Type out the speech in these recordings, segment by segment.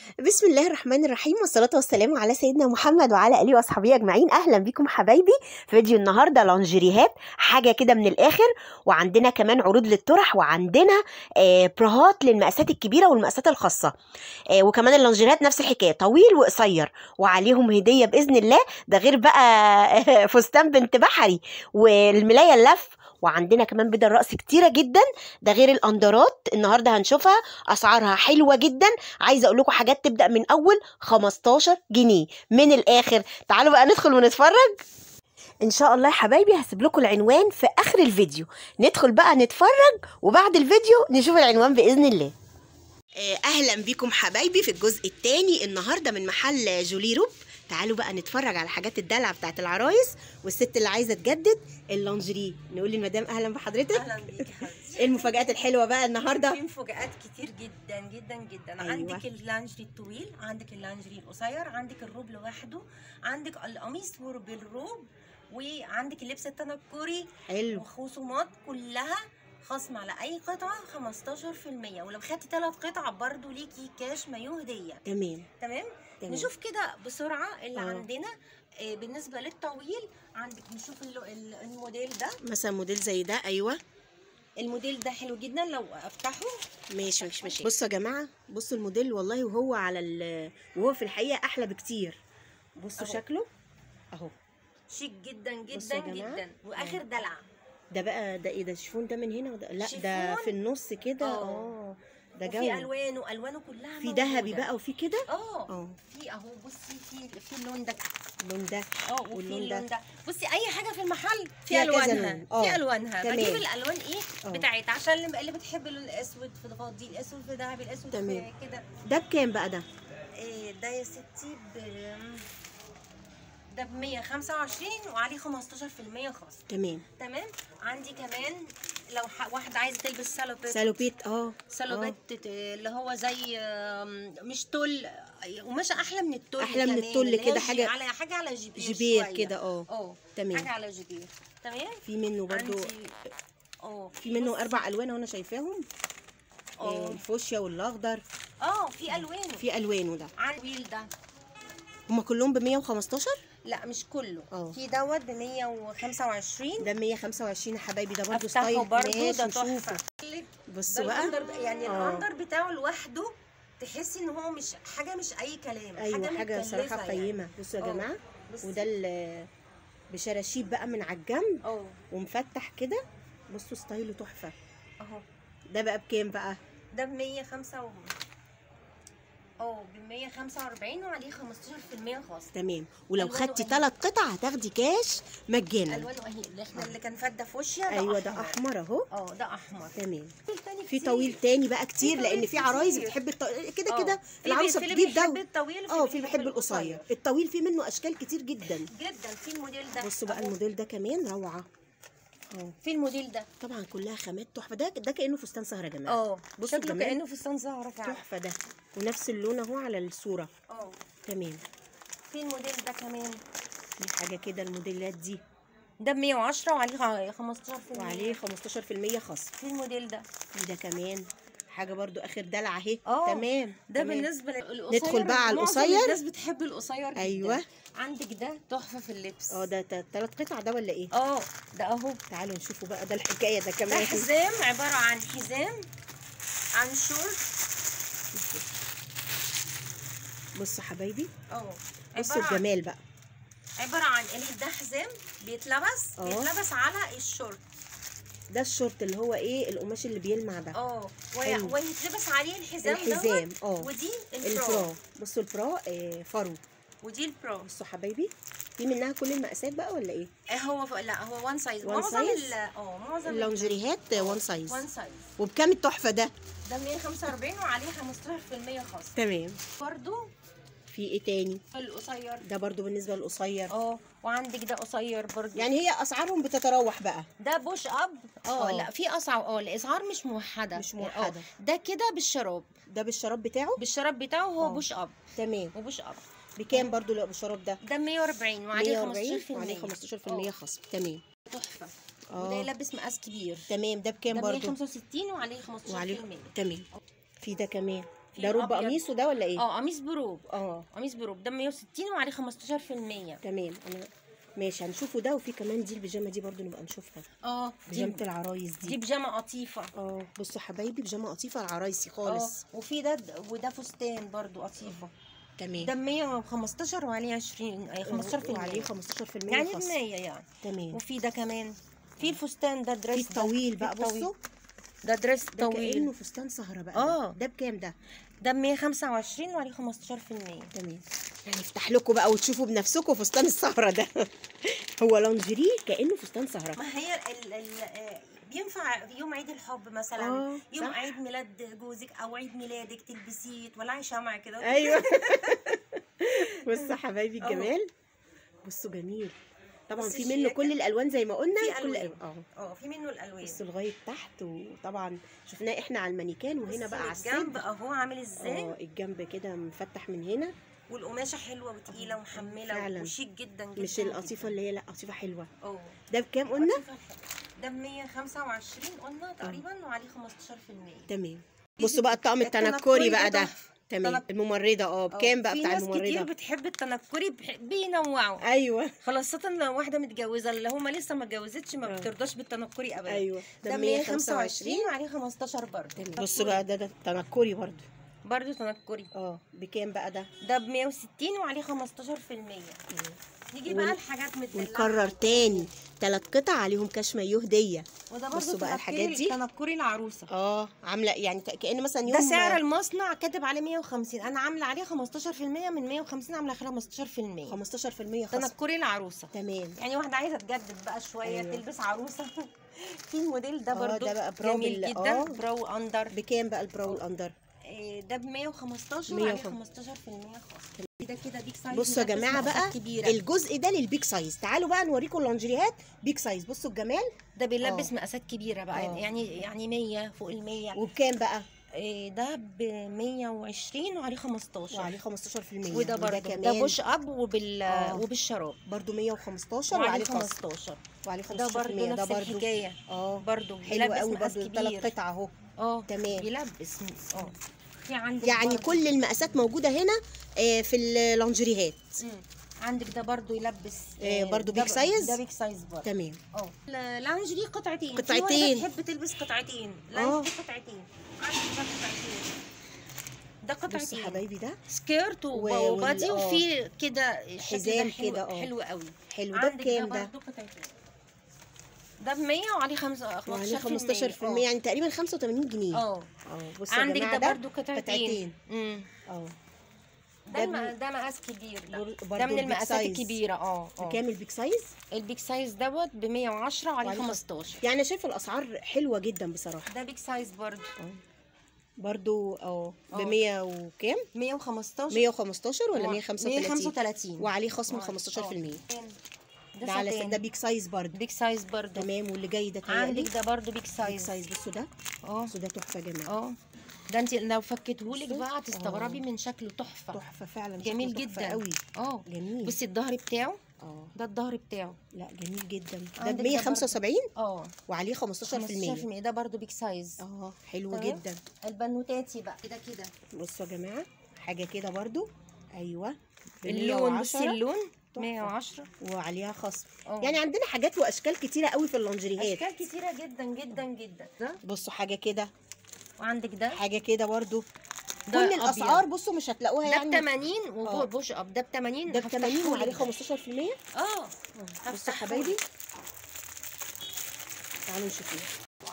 بسم الله الرحمن الرحيم والصلاة والسلام على سيدنا محمد وعلى آله وأصحابه أجمعين أهلا بكم حبايبي فيديو النهاردة لانجيريهات حاجة كده من الآخر وعندنا كمان عروض للطرح وعندنا آه براهات للمقاسات الكبيرة والمقاسات الخاصة آه وكمان اللانجيريهات نفس الحكاية طويل وقصير وعليهم هدية بإذن الله ده غير بقى فستان بنت بحري والملاية اللف وعندنا كمان بدل رأس كتيرة جدا ده غير الأندرات النهاردة هنشوفها أسعارها حلوة جدا عايزة أقول لكم حاجات تبدأ من أول 15 جنيه من الآخر تعالوا بقى ندخل ونتفرج ان شاء الله يا حبايبي هسيب لكم العنوان في اخر الفيديو ندخل بقى نتفرج وبعد الفيديو نشوف العنوان باذن الله اهلا بيكم حبايبي في الجزء الثاني النهارده من محل جولي روب تعالوا بقى نتفرج على حاجات الدلع بتاعت العرايس والست اللي عايزه تجدد اللانجري نقول للمدام اهلا بحضرتك اهلا بيكي حبيبتي ايه المفاجات الحلوه بقى النهارده في مفاجآت كتير جدا جدا جدا أيوة. أيوة. عندك اللانجري الطويل عندك اللانجري القصير عندك الروب لوحده عندك القميص بالروب وعندك اللبس التنكري حلو وخصومات كلها خصم على اي قطعه 15% ولو خدتي ثلاث قطع برضو ليكي كاش مايو هديه تمام تمام تمام. نشوف كده بسرعه اللي آه. عندنا آه، بالنسبه للطويل عندك نشوف ال- ال- الموديل ده مثلا موديل زي ده ايوه الموديل ده حلو جدا لو افتحه ماشي ماشي ماشي بصوا يا جماعه بصوا الموديل والله وهو على ال وهو في الحقيقه احلى بكتير بصوا أهو. شكله اهو شيك جدا بصوا جدا يا جماعة. جدا واخر دلع ده بقى ده ايه ده شيفون ده من هنا وده لا ده شيفون. في النص كده آه. اه ده وفي جو الوانه الوانه كلها في موجودة. ذهبي بقى وفي كده اه اه في اهو بصي في في اللون ده اللون ده اه وفي واللون اللون ده ده بصي اي حاجه في المحل في فيها كذا الوانها لون. آه. في الوانها تمام. بجيب الالوان ايه آه. بتاعتها عشان اللي اللي بتحب اللون الاسود في الفضي الاسود في ذهبي الاسود تمام. في كده ده بكام بقى ده إيه ده يا ستي ب ده ب 125 وعليه 15% خاص تمام تمام عندي كمان لو ح- واحده عايزه تلبس سالوبيت سالوبيت اه سالوبيت ت- اللي هو زي آم، مش تل قماشه احلى من التل أحلى من كمان، التل اللي هي كده جي- حاجة- على حاجه على جبير جبير شوية. كده اه اه تمام. حاجه على جبير تمام في منه برضو عندي اه في منه اربع الوان وانا شايفاهم آه، اه الفوشيا والاخضر اه في الوانه في الوانه ده عندي الويل ده هما كلهم ب 115 لا مش كله اه. في دوت ب 125 ده 125 يا حبايبي ده برضو افتحه ستايل برضو ماشي ده نشوفه تحفه بصوا ده بقى الأندر يعني اه. الاندر بتاعه لوحده تحسي ان هو مش حاجه مش اي كلام ايوه حاجه متكلفة صراحه يعني. قيمه بصوا يا اه. جماعه بصي. وده ال- بشراشيب بقى من على الجنب اه ومفتح كده بصوا ستايله تحفه اهو ده بقى بكام بقى ده ب 105 و... اه ب 145 وعليه 15% خاص تمام ولو ألوانه خدتي أهي. ثلاث قطع هتاخدي كاش مجانا الوانه اهي اللي احنا اللي كان فات ده فوشيا ده ايوه ده احمر اهو اه ده احمر تمام تاني في كتير. طويل تاني بقى كتير في لان طويل في عرايس كتير. بتحب الط... كده اه. كده في العروسه بي- في بتجيب اللي بيحب ده الطويل اه في اللي بيحب القصير الطويل في منه اشكال كتير جدا جدا في الموديل ده بصوا بقى أهو. الموديل ده كمان روعه اه في الموديل ده طبعا كلها خامات تحفه ده ده كانه فستان سهره يا جماعه اه بصوا شكله الجمال. كانه فستان زهره فعلا تحفه ده ونفس اللون اهو على الصوره اه تمام في الموديل ده كمان في حاجه كده الموديلات دي ده ب 110 وعليه 15% وعليه 15% خصم في الموديل ده في ده كمان حاجه برضو اخر دلع اهي اه. تمام ده تمام. بالنسبه للقصير ندخل بقى على معظم القصير. الناس بتحب القصير جدا. أيوة. عندك ده تحفه في اللبس اه ده ثلاث قطع ده ولا ايه اه ده اهو تعالوا نشوفوا بقى ده الحكايه ده ده كمان حزام عباره عن حزام عن شورت بصوا حبايبي اه بصوا عباره عن الجمال بقى عباره عن اللي ده حزام بيتلبس اه. بيتلبس على الشورت ده الشورت اللي هو ايه القماش اللي بيلمع ده اه وي- حلو. ويتلبس عليه الحزام الحزام دوت اه ودي البرو البرا بصوا البرا آه فرو ودي البرو بصوا حبايبي في منها كل المقاسات بقى ولا ايه آه، هو ف... لا هو وان سايز One معظم size؟ ال- اه معظم اللونجريهات وان سايز وان سايز وبكام التحفه ده ده 145 وعليه 15% خاص تمام برضو في ايه تاني القصير ده برضو بالنسبه للقصير اه وعندك ده قصير برضو يعني هي اسعارهم بتتراوح بقى ده بوش اب اه اه. لا في اسعار اه الاسعار مش موحده مش موحدة. اه. ده كده بالشراب ده بالشراب بتاعه بالشراب بتاعه هو اه. بوش اب تمام وبوش اب بكام برضو لو بالشراب ده ده 140 وعليه 140 15% وعليه 15% خصم تمام تحفه اه. وده يلبس مقاس كبير تمام ده بكام ده برضو 165 وعليه 15% وعليه تمام في ده كمان في ده روب الأبيض. قميص وده ولا ايه اه قميص بروب اه قميص بروب ده 160 وعليه 15% تمام انا ماشي هنشوفه ده وفي كمان دي البيجامه دي برضو نبقى نشوفها اه دي بيجامه العرايس دي دي بيجامه قطيفه اه بصوا حبايبي بيجامه قطيفه العرايسي اه خالص وفي ده وده فستان برضو قطيفه تمام ده 115 وعليه 20 اي 15% وعليه 15% يعني خصم. 100 يعني تمام وفي ده كمان في الفستان ده في دريس ده. الطويل في بقى الطويل. بصوا ده دريس ده كانه طويل فستان سهره بقى آه. ده, ده بكام ده ده 125 وعليه 15% تمام هنفتح لكم بقى وتشوفوا بنفسكم فستان السهره ده هو لانجري كانه فستان سهره ما هي ال ال آه، بينفع يوم عيد الحب مثلا آه، يوم صح. عيد ميلاد جوزك او عيد ميلادك تلبسيه تولعي شمع كده ايوه بصوا حبايبي أهو. الجمال بصوا جميل طبعا بصي في منه الشياكة. كل الالوان زي ما قلنا في كل ألوان. اه اه في منه الالوان بصوا لغايه تحت وطبعا شفناه احنا على المانيكان وهنا بصي بقى على الجنب الصدر اهو عامل ازاي اه الجنب كده مفتح من هنا والقماشه حلوه وتقيله ومحمله فعلا. وشيك جدا جدا مش القطيفه اللي هي لا قطيفه حلوه جدا. اه ده بكام قلنا قطيفة حلوة. ده ب 125 قلنا تقريبا وعليه 15% تمام بصوا بقى الطقم التنكري بقى ده تمام تنك- الممرضه اه بكام بقى في بتاع ناس كتير الممرضه بتحب التنكري بح- بينوعوا ايوه خاصة لو واحدة متجوزة اللي هما لسه ما اتجوزتش ما آه. بترضاش بالتنكري ابدا ايوه ده 125 وعليه 15 برضه بصوا بقى ده ده تنكري برضو برضه تنكري اه بكام بقى ده ده ب 160 وعليه 15% نيجي بقى ون- الحاجات مدلعة ونكرر تاني ثلاث قطع عليهم كاش مايو هديه وده برضه بصوا بقى الحاجات تنكري- دي. تنكري العروسة اه عامله يعني ك- كأن مثلا يوم ده سعر المصنع كاتب عليه 150 انا عامله عليه 15% من 150 عامله 15% 15% خصم تنكري العروسه تمام يعني واحده عايزه تجدد بقى شويه أيوة. أيوة. تلبس عروسه في الموديل ده آه، برضو ده بقى براو جميل بال- جدا آه. براو اندر بكام بقى البراو الاندر إيه، ده ب 115 100 وعليه وخم- 15% خاص ده كده بيك سايز بصوا يا ملبس جماعه مقاسات بقى كبيره الجزء ده للبيك سايز تعالوا بقى نوريكم اللانجريهات بيك سايز بصوا الجمال ده بيلبس آه. مقاسات كبيره بقى آه. يعني يعني 100 فوق ال 100 وبكام بقى إيه، ده ب 120 وعليه 15 وعليه 15% وده برضه ده بوش اب وبال آه. وبالشراب برضه 115 وعليه وعليه خصم 15 وعليه 15% ده برضه ده نفس برضه الحكايه اه برضه حلو بيلبس قوي مقاس برضه ثلاث كبير قطع اهو اه تمام. بيلبس اه في عندك يعني برضه- كل المقاسات موجوده هنا آه، في اللانجريهات مم. عندك ده برضو يلبس آه، برضو ده بيك ب- سايز؟ ده بيك سايز برضو تمام اه اللانجري قطعتين في قطعتين. واحدة تحب تلبس قطعتين آه. لانجري قطعتين عندك ده قطعتين ده بصوا قطعتين حبايبي ده سكيرت و- وب- وال- وبادي آه. وفي كده الشكل حزام ده حلو كده، آه. حلو قوي حلو ده عندك بكام ده برضو قطعتين ده ب 100 وعليه 5 وعليه 15% 15% يعني تقريبا 85 جنيه اه اه بصوا يا عندك جماعه ده ده برضو قطعتين قطعتين امم اه ده ده الم- ب- ده مقاس كبير ده بر- ده برضو من البيك المقاسات سايز. الكبيره اه اه بكام البيك سايز البيك سايز دوت ب 110 وعليه وعليه 15 يعني أنا شايفه الاسعار حلوه جدا بصراحه ده بيك سايز برضه اه برضو اه ب اه. 100 وكام 115 115 ولا و- 135 135 وعليه خصم وعليه- 15% اه. ده ده على ف- ساتان ده بيك سايز برضو بيك سايز برضه تمام واللي جاي ده تهيألي عندك ده برضه بيك بيك سايز سايز بصوا ده اه بصوا ده تحفه يا جماعه اه ده انت لو فكتهولك بصوا. بقى هتستغربي اه. من شكله تحفه تحفه فعلا جميل شكله تحفة جدا. قوي اه جميل بصي الظهر بتاعه اه ده الظهر بتاعه لا جميل جدا ده عندك ب ده 175 اه وعليه 15% 15% ده برضه بيك سايز اه حلو تمام. جدا البنوتاتي بقى كده كده بصوا يا جماعه حاجه كده برضو ايوه ب اللون بصي 110 اللون تحفة. 110 وعليها خصم اه يعني عندنا حاجات واشكال كتيره قوي في اللانجريهات اشكال كتيره جدا جدا جدا ده بصوا حاجه كده وعندك ده حاجه كده برضو ده كل أبيض. الاسعار بصوا مش هتلاقوها ده ب يعني 80 اه. وفوق بوش اب ده ب 80 ده ب 80 وعليه هفتحهولك 15% ده. اه بصوا هفتحهولك. حبايبي تعالوا نشوفوه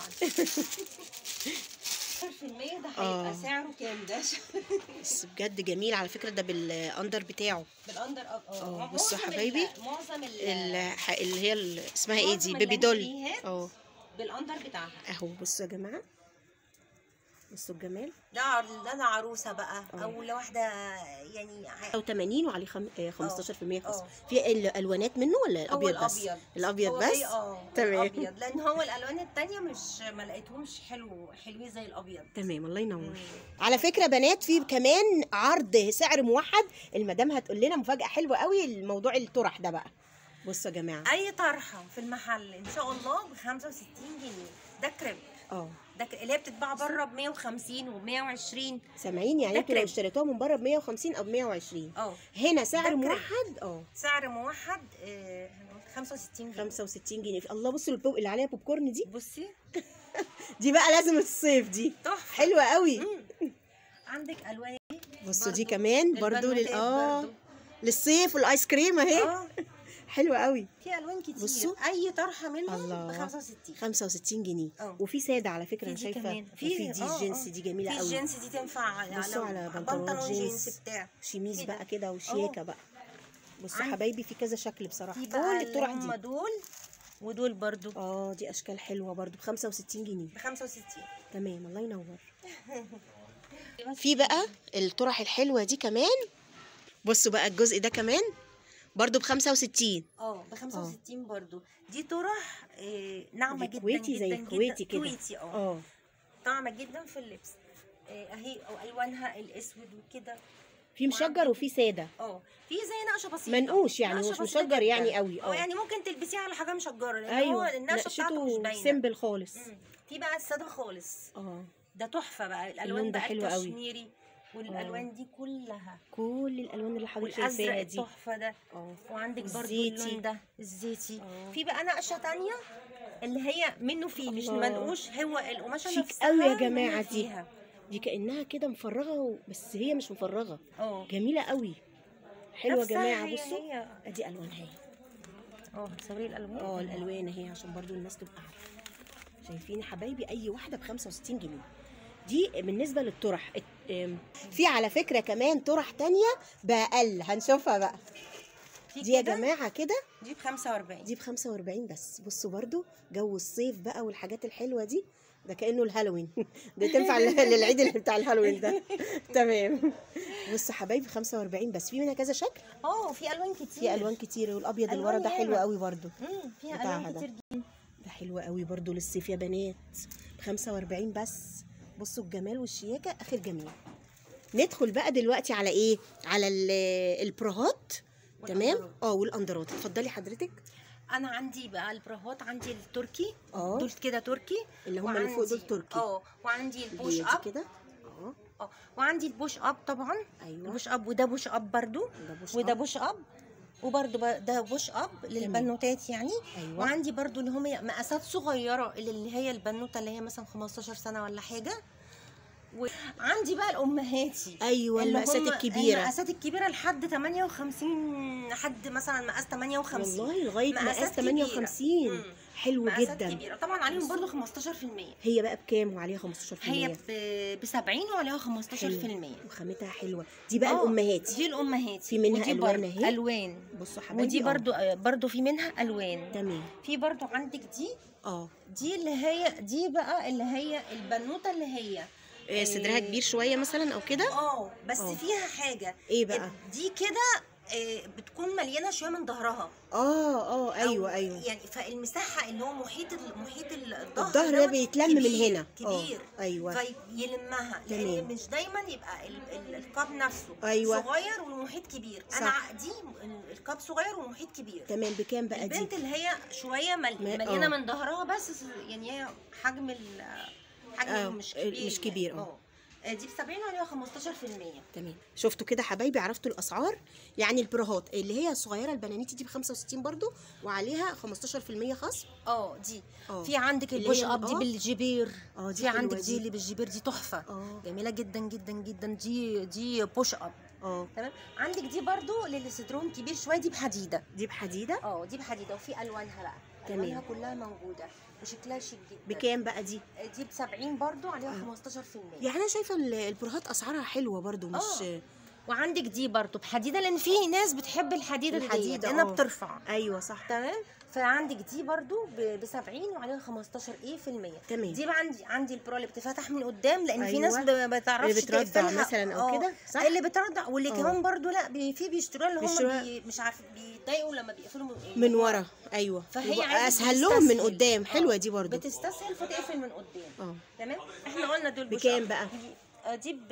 10% ده اه. هيبقى سعره كام ده بس بجد جميل على فكره ده بالاندر بتاعه بالاندر اب اه، معظم بصوا ال- حبايبي. معظم ال- ال- ح- اللي هي ال- اسمها ايه دي معظم بيبي دول اللانجريهات اه بالاندر بتاعها اهو بصوا يا جماعه بصوا الجمال ده عر... ده أنا عروسه بقى اه. او لو واحده يعني ع- او 80 وعليه خم... آه، 15% خصم اه. في الالوانات منه ولا هو الابيض بس الابيض الابيض هو بس هي- اه تمام. الابيض لان هو الالوان التانية مش ما لقيتهمش حلو حلوين زي الابيض تمام الله ينور مم. على فكره بنات في كمان عرض سعر موحد المدام هتقول لنا مفاجاه حلوه قوي الموضوع الطرح ده بقى بصوا يا جماعه اي طرحه في المحل ان شاء الله ب 65 جنيه ده كريب اه ده ك- اللي هي بتتباع بره ب 150 و 120 سامعين يعني ده انتوا لو كريب. اشتريتوها من بره ب 150 او ب 120 اه هنا سعر ده كريب. موحد اه سعر موحد آه، 65 جنيه 65 جنيه الله بصوا البوب اللي عليها بوب كورن دي بصي دي بقى لازم الصيف دي تحفه حلوه قوي مم. عندك الوان بصوا دي برضو كمان برضو لل للبنوتات اه برضو. للصيف والايس كريم اهي اه حلوه قوي في الوان كتير بصوا. اي طرحه منهم الله. ب 65 65 جنيه اه. وفي ساده على فكره في انا دي شايفه كمان. وفي في- دي اه، الجينز اه. دي جميله في قوي الجينز دي تنفع على بصوا على بنطلون جينز. بتاع شيميز كده. بقى كده وشياكه بقى بصوا عن- حبايبي في كذا شكل بصراحه في كل بقى الطرح اللي هم دي دول ودول برضو اه دي اشكال حلوه برضو ب 65 جنيه ب 65 تمام الله ينور في بقى الطرح الحلوه دي كمان بصوا بقى الجزء ده كمان برضو ب 65 اه ب 65 برضو دي طرح آه، ناعمه دي جدا كويتي زي جدا الكويتي جدا كده. كويتي اه اه ناعمه جدا في اللبس آه، اهي او الوانها الاسود وكده في مشجر وفي ساده اه في زي نقشه بسيطه منقوش يعني نقشة مش بسيطة مشجر جداً. يعني قوي اه اه يعني ممكن تلبسيه على حاجه مشجره لان هو ايوه النقشه بتاعته مش نقشته باينه سيمبل خالص مم. في بقى الساده خالص اه ده تحفه بقى اللون الالوان ده بقى حلو قوي. الكشميري والالوان دي كلها كل الالوان اللي حضرتك والازرق شايفاها دي التحفه ده اه وعندك برضو الزيتي. اللون ده الزيتي اه. في بقى نقشه تانية اللي هي منه فيه مش الله. منقوش هو القماشه شيك نفسها قوي يا منه جماعة دي. فيها. دي كانها كده مفرغه و... بس هي مش مفرغه اه جميله قوي حلوه يا نفسها جماعه هي- بصوا هي. ادي الوانها اهي اه صوري الالوان اه الالوان اهي عشان برضو الناس تبقى عارفه شايفين يا حبايبي اي واحده ب 65 جنيه دي بالنسبه للطرح ات- ام، في على فكره كمان طرح تانية باقل هنشوفها بقى في دي يا كده، جماعه كده دي ب 45 دي ب 45 بس بصوا برضو جو الصيف بقى والحاجات الحلوه دي ده كانه الهالوين ده تنفع لل- للعيد اللي بتاع الهالوين ده تمام بصوا حبايبي 45 بس في منها كذا شكل اه في الوان كتير في الوان كتير والابيض اللي ورا ألوان ده حلو ياما. قوي برضو امم فيها بتاعها الوان ده. كتير ده حلو قوي برضو للصيف يا بنات ب 45 بس بصوا الجمال والشياكه اخر جميل ندخل بقى دلوقتي على ايه على ال- البراهات تمام والأندرات. اه والاندرات اتفضلي حضرتك انا عندي بقى البراهات عندي التركي اه دول كده تركي اللي هم اللي فوق دول وعندي- تركي اه وعندي اللي البوش هي دي اب كده اه اه وعندي البوش اب طبعا ايوه البوش اب وده بوش اب برضو ده بوش وده أب. بوش اب وبرضو ب- ده بوش اب للبنوتات يعني ايوه وعندي برضو اللي هم مقاسات صغيره اللي اللي هي البنوته اللي هي مثلا 15 سنه ولا حاجه وعندي بقى الامهاتي ايوه اللي المقاسات هم الكبيره المقاسات الكبيره لحد 58 لحد مثلا مقاس 58 والله لغايه مقاسات مقاس كبيرة. 58 مم. حلو مقاسات جدا كبيره طبعا عليهم برضو 15% هي بقى بكام وعليها 15% هي ب 70 وعليها 15% وخامتها حلوه دي بقى آه، الامهات دي الامهات في منها ودي ألوان برضو أهي. الوان بصوا حبايبي ودي آه. برضو برضو في منها الوان تمام في برضو عندك دي اه دي اللي هي دي بقى اللي هي البنوته اللي هي إيه، صدرها إيه. كبير شويه مثلا او كده اه بس آه. فيها حاجه ايه بقى دي كده آه، بتكون مليانه شويه من ظهرها اه اه أو ايوه ايوه يعني فالمساحه اللي هو محيط ال- محيط الظهر الظهر ده دوت بيتلم من كبير- هنا اه كبير ايوه فيلمها تمام. لان مش دايما يبقى ال- ال- الكاب نفسه أيوة. صغير والمحيط كبير صح. انا دي ال- الكاب صغير والمحيط كبير تمام بكام بقى دي البنت اللي هي شويه مل... ما- مليانه آه. من ظهرها بس يعني هي حجم ال حجم آه، مش ال- كبير مش كبير، آه. اه آه، دي ب 70 وعليها 15% تمام شفتوا كده حبايبي عرفتوا الاسعار يعني البراهات اللي هي الصغيره البنانيتي دي ب 65 برضو وعليها 15% خصم اه دي اه في عندك اللي البوش هي- اب دي آه. بالجبير اه دي في حلوة عندك دي. دي اللي بالجبير دي تحفه اه جميله جدا جدا جدا دي دي بوش اب اه تمام عندك دي برضو للي صدرهم كبير شويه دي بحديده دي بحديده اه دي بحديده وفي الوانها بقى تمام. الوانها كلها موجوده وشكلها شيك جدا بكام بقى دي دي ب 70 برضو عليها آه. 15% يعني انا شايفه ال- البراهات اسعارها حلوه برضو مش آه. وعندك دي برضو بحديده لان في ناس بتحب الحديده الحديدة، الحديده لانها آه. بترفع ايوه صح تمام فعندك دي برضو ب 70 وعليها 15 ايه في المية تمام دي بقى عندي عندي البرو اللي بتفتح من قدام لان في أيوة. ناس ب- ما بتعرفش اللي بترضع تقفلها. مثلا او آه. كده صح اللي بترضع واللي آه. كمان برضو لا بي في بيشتروها اللي هم بيشتروها- بي مش عارف بيتضايقوا لما بيقفلوا من, من ورا ايوه فهي يبقى عادي اسهل لهم من بتستسهل. قدام آه. حلوه دي برضو بتستسهل فتقفل من قدام اه تمام احنا قلنا دول بوش بكام أب. بقى؟ دي- آه، دي ب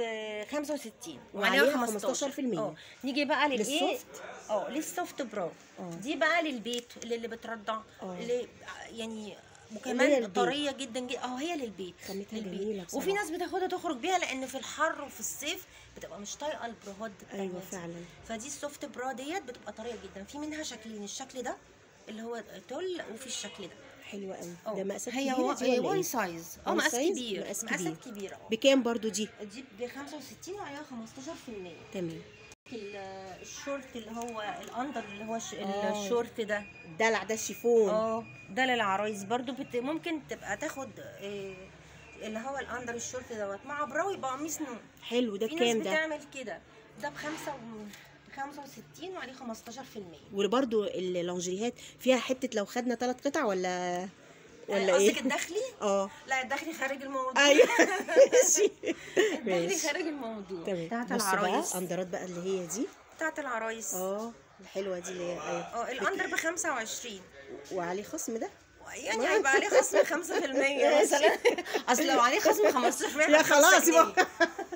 65 وعليها وعليها 15%. 15% اه نيجي بقى للايه للسوفت؟ اه للسوفت برو اه دي بقى للبيت اللي, اللي بترضع اه. اللي يعني هي وكمان للبيت. طريه جدا جدا اه هي للبيت خامتها للبيت. جميله بصراحه وفي ناس بتاخدها تخرج بيها لان في الحر وفي الصيف بتبقى مش طايقه البراهات التانية ايوه دي. فعلا فدي السوفت برا ديت بتبقى طريه جدا في منها شكلين الشكل ده اللي هو تل وفي الشكل ده حلوه قوي اه ده مقاسات هي كبيره هو دي ولا وان ايه سايز اه one مقاس size؟ كبير مقاس مقاسات كبيره اه بكام برضو دي دي ب 65 وعليها 15% تمام ال- الشورت اللي هو الاندر اللي هو ش- آه. الشورت ده الدلع ده الشيفون اه ده للعرايس برضو بت... ممكن تبقى تاخد إيه اللي هو الاندر الشورت دوت مع براوي يبقى قميص نوم حلو ده في ناس بكام ده بتعمل كده ده بخمسة و 65 وعليه 15% وبرضو اللونجريهات فيها حته لو خدنا ثلاث قطع ولا ولا آه، ايه قصدك الداخلي؟ اه لا الداخلي خارج الموضوع ايوه ماشي الداخلي ماشي. خارج الموضوع تمام بتاعت بص بقى العرايس اندرات بقى اللي هي دي بتاعت العرايس اه الحلوه دي اللي هي ايوه اه الاندر ب 25 وعليه خصم ده يعني هيبقى عليه خصم 5% مثلا اصل لو عليه خصم 15% لا خلاص يبقى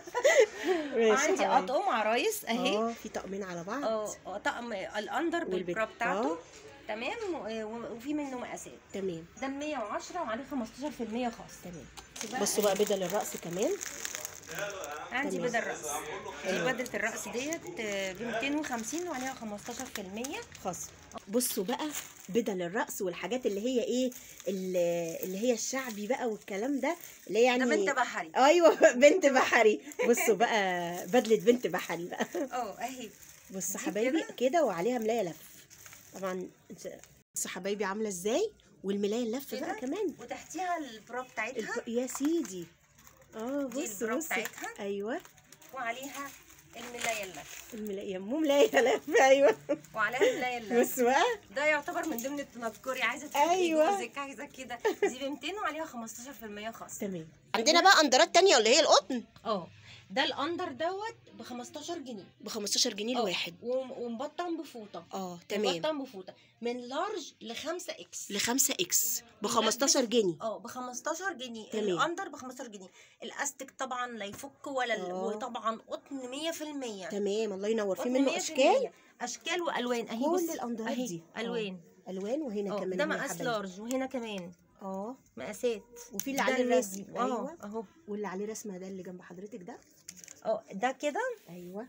ماشي عندي حبايبي. اطقم عرايس اهي اه في طقمين على بعض اه آه، طقم الاندر والبت- بالبرا بتاعته آه. تمام و- و- وفي منه مقاسات تمام ده ب 110 وعليه 15% خاص تمام بصوا بقى بدل الرأس كمان عندي تمام. بدل رأس دي بدلة الرأس ديت ب 250 وعليها 15% خصم بصوا بقى بدل الرأس والحاجات اللي هي ايه اللي اللي هي الشعبي بقى والكلام ده اللي هي يعني ده بنت بحري ايوه بنت بحري بصوا بقى بدلة بنت بحري بقى اه اهي بص دي حبايبي كده؟ كده وعليها ملايه لف طبعا انت- بص حبايبي عامله ازاي والملايه اللف بقى كده؟ كمان وتحتيها البرا بتاعتها الب... يا سيدي اه دي بص البرا بص بتاعتها. ايوه وعليها الملاية اللف الملايه مو ملايه لف ايوه وعليها الملاية اللف بص بقى ده يعتبر من ضمن التنكري عايزه تفكري أيوة. جوزك عايزه كده دي ب 200 وعليها 15% خاص تمام عندنا بقى اندرات تانية اللي هي القطن اه ده الاندر دوت ب 15 جنيه ب 15 جنيه اه. الواحد وم- ومبطن بفوطه اه تمام مبطن بفوطه من لارج ل 5 اكس ل 5 اكس ب بجد؟ 15 جنيه اه ب 15 جنيه تمام. الاندر ب 15 جنيه الاستك طبعا لا يفك ولا ال- اه. وطبعا قطن 100% تمام الله ينور في قطن منه 100%. اشكال اشكال والوان اهي كل بصي الاندرات اهي دي اه. الوان الوان وهنا اه كمان ده هنا مقاس حبايبي. لارج وهنا كمان اه مقاسات وفي اللي ده عليه الرسم الرسم اه ايوه اهو واللي عليه رسمه ده اللي جنب حضرتك ده اه ده كده ايوه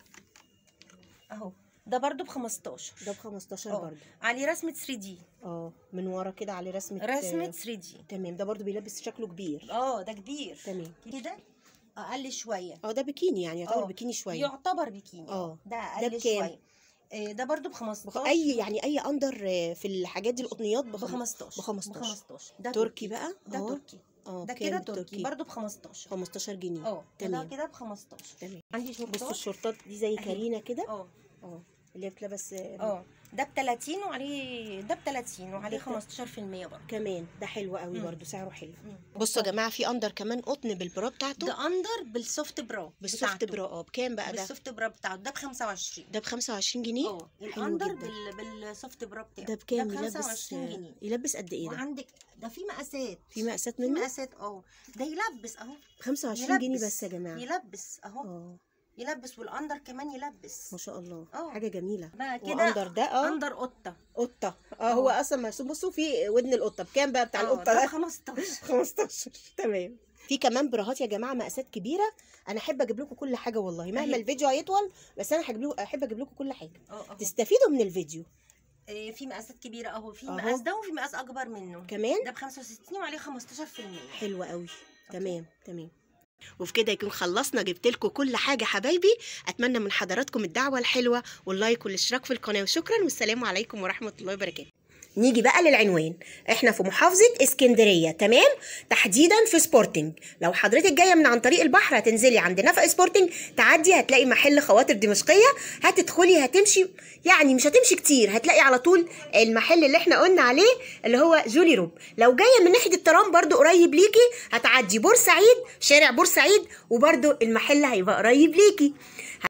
اهو ده برضو ب 15 ده ب 15 اه. برضه عليه رسمة 3 دي اه من ورا كده عليه رسمه رسمة آه، 3 دي تمام ده برضه بيلبس شكله كبير اه ده كبير تمام كده اقل شويه اه ده بيكيني يعني يعتبر اه. بيكيني شويه يعتبر بيكيني اه. ده ده اقل بكام؟ شويه آه، ده برضو ب بخ... 15 اي يعني اي اندر آه، في الحاجات دي القطنيات ب بخ... 15 ب 15. 15 ده تركي بقى ده اه. تركي اه ده كام كده التركي؟ تركي برضو ب 15 15 جنيه اه ده تمام. كده ب 15 تمام عندي بصوا شورتات الشورتات دي زي اهي. كارينا كده اه اه اللي هي بتلبس آه، اه ده ب 30 وعليه ده ب 30 وعليه ده ت- 15% برضه كمان ده حلو قوي مم. برضه سعره حلو مم. بصوا يا جماعه في اندر كمان قطن بالبرا بتاعته ده اندر بالسوفت برا بالسوفت بتاعته. برا اه بكام بقى ده بالسوفت برا بتاعته ده ب 25 ده ب 25 جنيه اه حلو الاندر جدا. بال... بالسوفت برا بتاعه ده بكام ده ب يلبس 25 آه، جنيه يلبس قد ايه ده وعندك ده في مقاسات في مقاسات في منه مقاسات اه ده يلبس اهو 25 جنيه يلبس. بس يا جماعه يلبس اهو اه يلبس والاندر كمان يلبس ما شاء الله اه. حاجه جميله بقى كده واندر ده اه اندر قطه قطه اه هو اه. اصلا مرسوم بصوا في ودن القطه بكام بقى بتاع اه، القطه ده ب ده 15 15 تمام في كمان براهات يا جماعه مقاسات كبيره انا احب اجيب لكم كل حاجه والله مهما أهي. الفيديو هيطول بس انا هجيب لكم احب اجيب لكم كل حاجه اه اهو تستفيدوا من الفيديو إيه، في مقاسات كبيره اهو في اهو. مقاس ده وفي مقاس اكبر منه كمان ده ب 65 وعليه 15% حلوة قوي تمام تمام وفي كده يكون خلصنا جبت لكم كل حاجة حبايبي أتمنى من حضراتكم الدعوة الحلوة واللايك والاشتراك في القناة وشكرا والسلام عليكم ورحمة الله وبركاته نيجي بقى للعنوان احنا في محافظة اسكندرية تمام تحديدا في سبورتنج لو حضرتك جاية من عن طريق البحر هتنزلي عند نفق سبورتنج تعدي هتلاقي محل خواطر دمشقية هتدخلي هتمشي يعني مش هتمشي كتير هتلاقي على طول المحل اللي احنا قلنا عليه اللي هو جولي روب لو جاية من ناحية الترام برضو قريب ليكي هتعدي بورسعيد شارع بورسعيد وبرضو المحل هيبقى قريب ليكي